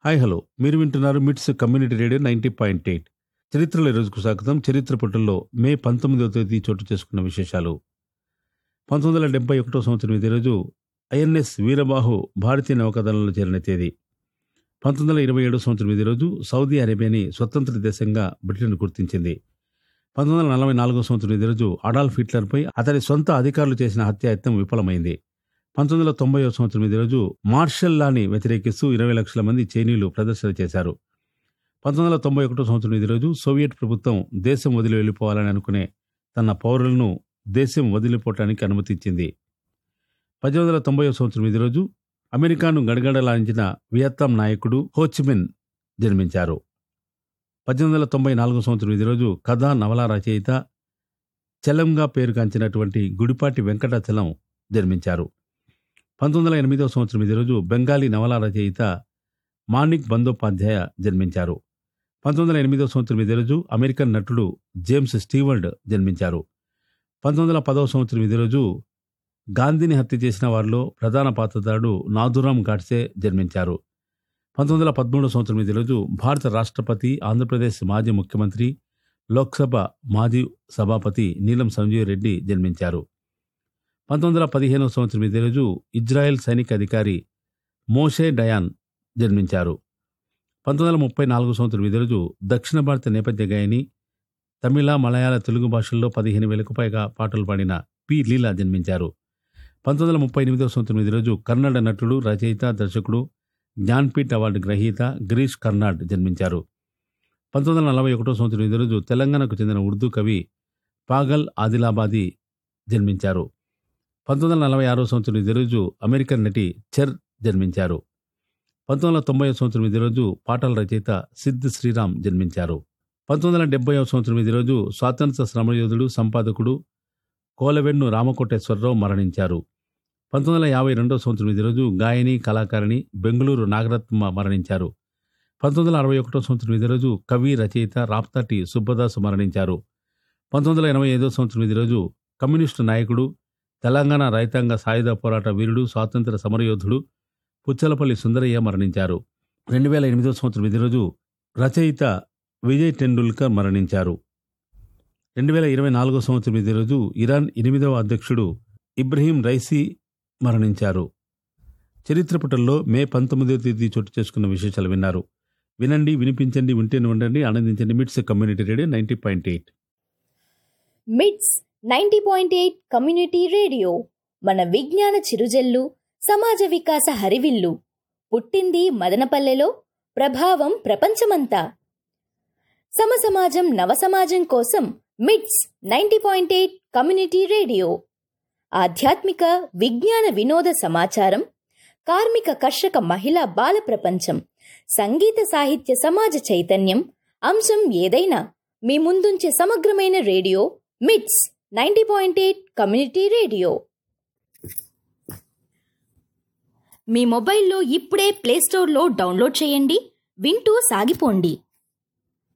hi hello మీరు వింటున్నారు MITS community radio ninety point eight చరిత్రలో రోజుకు స్వాగతం చరిత్ర పుటల్లో మే పంతొమ్మిదవ తేదీ చోటు చేసుకున్న విశేషాలు పంతొమ్మిది వందల డెబ్బై ఒకటో సంవత్సరం ఇదే రోజు ఐఎన్ఎస్ వీరబాహు భారతీయ నౌకాదళంలో చేరిన తేదీ పంతొమ్మిది వందల ఇరవై ఏడో సంవత్సరం ఇదే రోజు సౌదీ అరేబియాని స్వతంత్ర దేశంగా బ్రిటన్ గుర్తించింది పంతొమ్మిది వందల నలభై నాలుగో సంవత్సరం ఇదే రోజు అడాల్ఫ్ హిట్లర్పై అతని సొంత అధికారులు చేసిన హత్యాయత్నం విఫలమైంది పంతొమ్మిది వందల తొంభై సంవత్సరం ఇదే రోజు మార్షల్ లాని వ్యతిరేకిస్తూ ఇరవై లక్షల మంది చైనీయులు ప్రదర్శన చేశారు పంతొమ్మిది వందల తొంభై ఒకటో సంవత్సరం ఇదే రోజు సోవియట్ ప్రభుత్వం దేశం వదిలి వెళ్ళిపోవాలని అనుకునే తన పౌరులను దేశం వదిలిపోవటానికి అనుమతించింది పద్దెనిమిది వందల తొంభై సంవత్సరం ఇదే రోజు అమెరికాను గడగడలాంచిన వియత్నాం నాయకుడు హోచిమిన్ జన్మించారు పద్దెనిమిది వందల తొంభై నాలుగో సంవత్సరం ఇదే రోజు కథా నవల రచయిత చలంగా పేరుగాంచినటువంటి గుడిపాటి వెంకటాచలం జన్మించారు పంతొమ్మిది వందల ఎనిమిదవ సంవత్సరం ఇదే రోజు బెంగాలీ నవల రచయిత మాణిక్ బందోపాధ్యాయ జన్మించారు పంతొమ్మిది వందల ఎనిమిదవ సంవత్సరం ఇదే రోజు అమెరికన్ నటుడు జేమ్స్ స్టీవర్డ్ జన్మించారు పంతొమ్మిది వందల పదవ సంవత్సరం ఇదే రోజు గాంధీని హత్య చేసిన వారిలో ప్రధాన పాత్రధారుడు నాథురాం గాడ్సే జన్మించారు పంతొమ్మిది వందల పదమూడవ సంవత్సరం ఇదే రోజు భారత రాష్ట్రపతి ఆంధ్రప్రదేశ్ మాజీ ముఖ్యమంత్రి లోక్సభ మాజీ సభాపతి నీలం సంజీవ్ రెడ్డి జన్మించారు పంతొమ్మిది వందల పదిహేనవ సంవత్సరం ఇదే రోజు ఇజ్రాయెల్ సైనిక అధికారి మోషే డయాన్ జన్మించారు పంతొమ్మిది వందల ముప్పై నాలుగు సంవత్సరం ఇదే రోజు దక్షిణ భారత నేపథ్య గాయని తమిళ మలయాళ తెలుగు భాషల్లో పదిహేను వేలకు పైగా పాటలు పాడిన పి లీలా జన్మించారు పంతొమ్మిది వందల ముప్పై ఎనిమిదవ సంవత్సరం ఇదే రోజు కన్నడ నటుడు రచయిత దర్శకుడు జ్ఞాన్పీఠ్ అవార్డు గ్రహీత గిరీష్ కర్నాడ్ జన్మించారు పంతొమ్మిది వందల నలభై ఒకటో సంవత్సరం ఇదే రోజు తెలంగాణకు చెందిన ఉర్దూ కవి పాగల్ ఆదిలాబాదీ జన్మించారు పంతొమ్మిది వందల నలభై ఆరో సంవత్సరం ఇదే రోజు అమెరికన్ నటి చెర్ జన్మించారు పంతొమ్మిది వందల తొంభై సంవత్సరం ఇదే రోజు పాటల రచయిత సిద్ శ్రీరామ్ జన్మించారు పంతొమ్మిది వందల డెబ్బై సంవత్సరం ఇదే రోజు స్వాతంత్ర శ్రమయోధుడు సంపాదకుడు కోలవెన్ను రామకోటేశ్వరరావు మరణించారు పంతొమ్మిది వందల యాభై రెండో సంవత్సరం ఇదే రోజు గాయని కళాకారిణి బెంగళూరు నాగరత్న మరణించారు పంతొమ్మిది వందల అరవై ఒకటో సంవత్సరం ఇదే రోజు కవి రచయిత రాప్తాటి సుబ్బదాసు మరణించారు పంతొమ్మిది వందల ఎనభై ఐదో సంవత్సరం ఇదే రోజు కమ్యూనిస్టు నాయకుడు తెలంగాణ రైతాంగ సాయుధ పోరాట వీరుడు స్వాతంత్ర సమరయోధుడు పుచ్చలపల్లి సుందరయ్య మరణించారు రెండు వేల ఎనిమిదో సంవత్సరం ఇదే రోజు రచయిత విజయ్ టెండూల్కర్ మరణించారు రెండు వేల ఇరవై నాలుగో సంవత్సరం ఇదే రోజు ఇరాన్ ఎనిమిదవ అధ్యక్షుడు ఇబ్రహీం రైసీ మరణించారు చరిత్ర పుటల్లో మే పంతొమ్మిదవ తేదీ చోటు చేసుకున్న విశేషాలు విన్నారు వినండి వినిపించండి వింటేనే ఉండండి ఆనందించండి MITS community radio ninety point eight MITS ninety point eight community radio మన విజ్ఞాన చిరుజల్లు సమాజ వికాస హరివిల్లు పుట్టింది మదనపల్లెలో ప్రభావం ప్రపంచమంతా సమసమాజం నవసమాజం కోసం MITS ninety point eight community radio ఆధ్యాత్మిక విజ్ఞాన వినోద సమాచారం కార్మిక కర్షక మహిళా బాల ప్రపంచం సంగీత సాహిత్య సమాజ చైతన్యం అంశం ఏదైనా మీ ముందుంచే సమగ్రమైన radio MITS ninety point eight community radio మీ మొబైల్లో ఇప్పుడే ప్లేస్టోర్లో డౌన్లోడ్ చేయండి వింటూ సాగిపోండి